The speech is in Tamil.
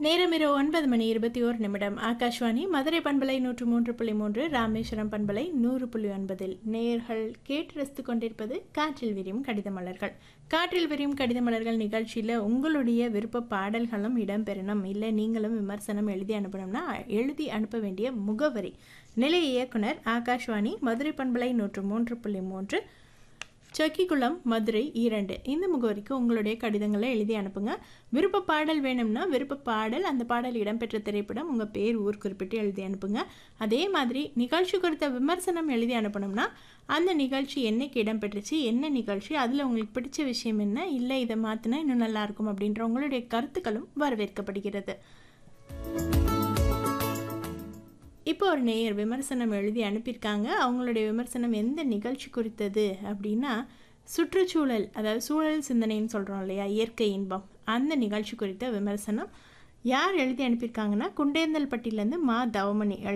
நேரம் இரவு ஒன்பது மணி இருபத்தி ஓரு நிமிடம் ஆகாஷ்வாணி மதுரை பண்பலை நூற்று மூன்று புள்ளி மூன்று ராமேஸ்வரம் பண்பலை நூறு புள்ளி ஒன்பதில் நேயர்கள் கேட்டு ரசித்துக் கொண்டிருப்பது காற்றில் விரியும் கடித மலர்கள் காற்றில் விரியும் கடித மலர்கள் நிகழ்ச்சியில் உங்களுடைய விருப்ப பாடல்களும் இடம்பெறணும் இல்லை நீங்களும் விமர்சனம் எழுதி அனுப்பணும்னா எழுதி அனுப்ப வேண்டிய முகவரி நிலைய இயக்குனர் ஆகாஷ்வாணி மதுரை பண்பலை நூற்று மூன்று புள்ளி மூன்று சொக்கிக்குளம் மதுரை இரண்டு இந்த முகவரிக்கு உங்களுடைய கடிதங்களை எழுதி அனுப்புங்க விருப்ப பாடல் வேணும்னா விருப்ப பாடல் அந்த பாடல் இடம்பெற்ற திரைப்படம் உங்கள் பேர் ஊர் குறிப்பிட்டு எழுதி அனுப்புங்க அதே மாதிரி நிகழ்ச்சி குறித்த விமர்சனம் எழுதி அனுப்பணும்னா அந்த நிகழ்ச்சி என்னைக்கு இடம்பெற்றுச்சு என்ன நிகழ்ச்சி அதில் உங்களுக்கு பிடிச்ச விஷயம் என்ன இல்லை இதை மாற்றினா இன்னும் நல்லாயிருக்கும் அப்படின்ற உங்களுடைய கருத்துக்களும் வரவேற்கப்படுகிறது இப்போ ஒரு நேயர் விமர்சனம் எழுதி அனுப்பியிருக்காங்க அவங்களுடைய விமர்சனம் எந்த நிகழ்ச்சி குறித்தது அப்படின்னா சுற்றுச்சூழல் அதாவது சூழல் சிந்தனைன்னு சொல்கிறோம் இல்லையா இயற்கை இன்பம் அந்த நிகழ்ச்சி குறித்த விமர்சனம் யார் எழுதி அனுப்பியிருக்காங்கன்னா குண்டேந்தல்பட்டியிலேருந்து மா தவமணி